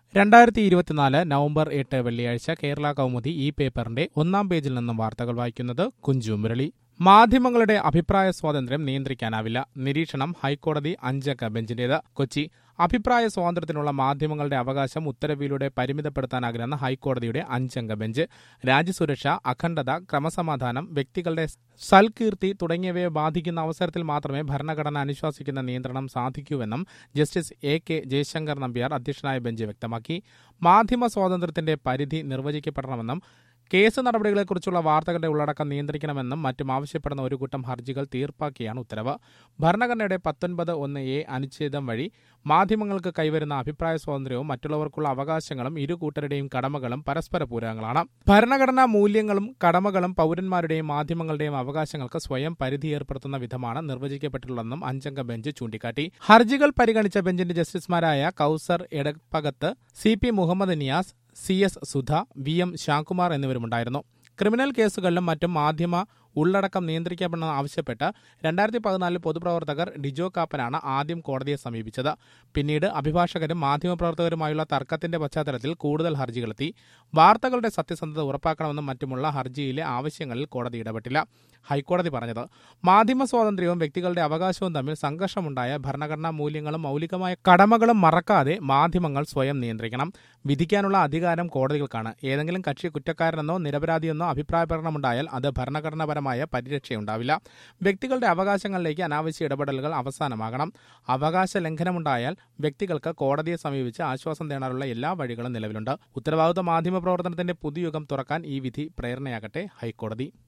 രണ്ടായിരത്തി ഇരുപത്തിനാല് നവംബർ എട്ട് വെള്ളിയാഴ്ച കേരള കൗമുദി ഈ പേപ്പറിന്റെ ഒന്നാം പേജിൽ നിന്നും വാർത്തകൾ വായിക്കുന്നത് കുഞ്ചു മുരളി മാധ്യമങ്ങളുടെ അഭിപ്രായ സ്വാതന്ത്ര്യം നിയന്ത്രിക്കാനാവില്ല നിരീക്ഷണം ഹൈക്കോടതി അഞ്ചംഗ ബെഞ്ചിന്റേത് കൊച്ചി അഭിപ്രായ സ്വാതന്ത്ര്യത്തിനുള്ള മാധ്യമങ്ങളുടെ അവകാശം ഉത്തരവിലൂടെ പരിമിതപ്പെടുത്താനാകില്ലെന്ന് ഹൈക്കോടതിയുടെ അഞ്ചംഗ ബെഞ്ച് രാജ്യസുരക്ഷ അഖണ്ഡത ക്രമസമാധാനം വ്യക്തികളുടെ സൽകീർത്തി തുടങ്ങിയവയെ ബാധിക്കുന്ന അവസരത്തിൽ മാത്രമേ ഭരണഘടന അനുശാസിക്കുന്ന നിയന്ത്രണം സാധിക്കൂവെന്നും justice A K Jayasankar Nambiar അധ്യക്ഷനായ ബെഞ്ച് വ്യക്തമാക്കി മാധ്യമ സ്വാതന്ത്ര്യത്തിന്റെ പരിധി നിർവചിക്കപ്പെടണമെന്നും കേസ് നടപടികളെക്കുറിച്ചുള്ള വാർത്തകളുടെ ഉള്ളടക്കം നിയന്ത്രിക്കണമെന്നും മറ്റും ആവശ്യപ്പെടുന്ന ഒരു കൂട്ടം ഹർജികൾ തീർപ്പാക്കിയാണ് ഉത്തരവ് ഭരണഘടനയുടെ പത്തൊൻപത് ഒന്ന് എ അനുച്ഛേദം വഴി മാധ്യമങ്ങൾക്ക് കൈവരുന്ന അഭിപ്രായ സ്വാതന്ത്ര്യവും മറ്റുള്ളവർക്കുള്ള അവകാശങ്ങളും ഇരു കൂട്ടരുടെയും കടമകളും പരസ്പര പൂരകങ്ങളാണ് ഭരണഘടനാ മൂല്യങ്ങളും കടമകളും പൌരന്മാരുടെയും മാധ്യമങ്ങളുടെയും അവകാശങ്ങൾക്ക് സ്വയം പരിധി ഏർപ്പെടുത്തുന്ന വിധമാണ് നിർവചിക്കപ്പെട്ടിട്ടുള്ളതെന്നും അഞ്ചംഗ ബെഞ്ച് ചൂണ്ടിക്കാട്ടി ഹർജികൾ പരിഗണിച്ച ബെഞ്ചിന്റെ ജസ്റ്റിസുമാരായ Kauser Edappagath C P Muhammad Niyas C S Sudha V M Shyamkumar എന്നിവരുമുണ്ടായിരുന്നു ക്രിമിനൽ കേസുകളിലും മറ്റും മാധ്യമ ഉള്ളടക്കം നിയന്ത്രിക്കണമെന്ന് ആവശ്യപ്പെട്ട് രണ്ടായിരത്തി പതിനാലിൽ പൊതുപ്രവർത്തകർ ഡിജോ കാപ്പനാണ് ആദ്യം കോടതിയെ സമീപിച്ചത് പിന്നീട് അഭിഭാഷകരും മാധ്യമപ്രവർത്തകരുമായുള്ള തർക്കത്തിന്റെ പശ്ചാത്തലത്തിൽ കൂടുതൽ ഹർജികളെത്തി വാർത്തകളുടെ സത്യസന്ധത ഉറപ്പാക്കണമെന്നും മറ്റുമുള്ള ഹർജിയിലെ ആവശ്യങ്ങളിൽ കോടതി ഇടപെട്ടില്ല ഹൈക്കോടതി പറഞ്ഞത് മാധ്യമ സ്വാതന്ത്ര്യവും വ്യക്തികളുടെ അവകാശവും തമ്മിൽ സംഘർഷമുണ്ടായ ഭരണഘടനാ മൂല്യങ്ങളും മൌലികമായ കടമകളും മറക്കാതെ മാധ്യമങ്ങൾ സ്വയം നിയന്ത്രിക്കണം വിധിക്കാനുള്ള അധികാരം കോടതികൾക്കാണ് ഏതെങ്കിലും കക്ഷി കുറ്റക്കാരനെന്നോ നിരപരാധിയെന്നോ അഭിപ്രായപ്രകടനമുണ്ടായാൽ അത് ഭരണഘടനാപരമായ പരിരക്ഷയുണ്ടാവില്ല വ്യക്തികളുടെ അവകാശങ്ങളിലേക്ക് അനാവശ്യ ഇടപെടലുകൾ അവസാനമാകണം അവകാശ ലംഘനമുണ്ടായാൽ വ്യക്തികൾക്ക് കോടതിയെ സമീപിച്ച് ആശ്വാസം തേടാനുള്ള എല്ലാ വഴികളും നിലവിലുണ്ട് ഉത്തരവാദിത്വ മാധ്യമ പ്രവർത്തനത്തിന്റെ പുതുയുഗം തുറക്കാൻ ഈ വിധി പ്രേരണയാകട്ടെ ഹൈക്കോടതി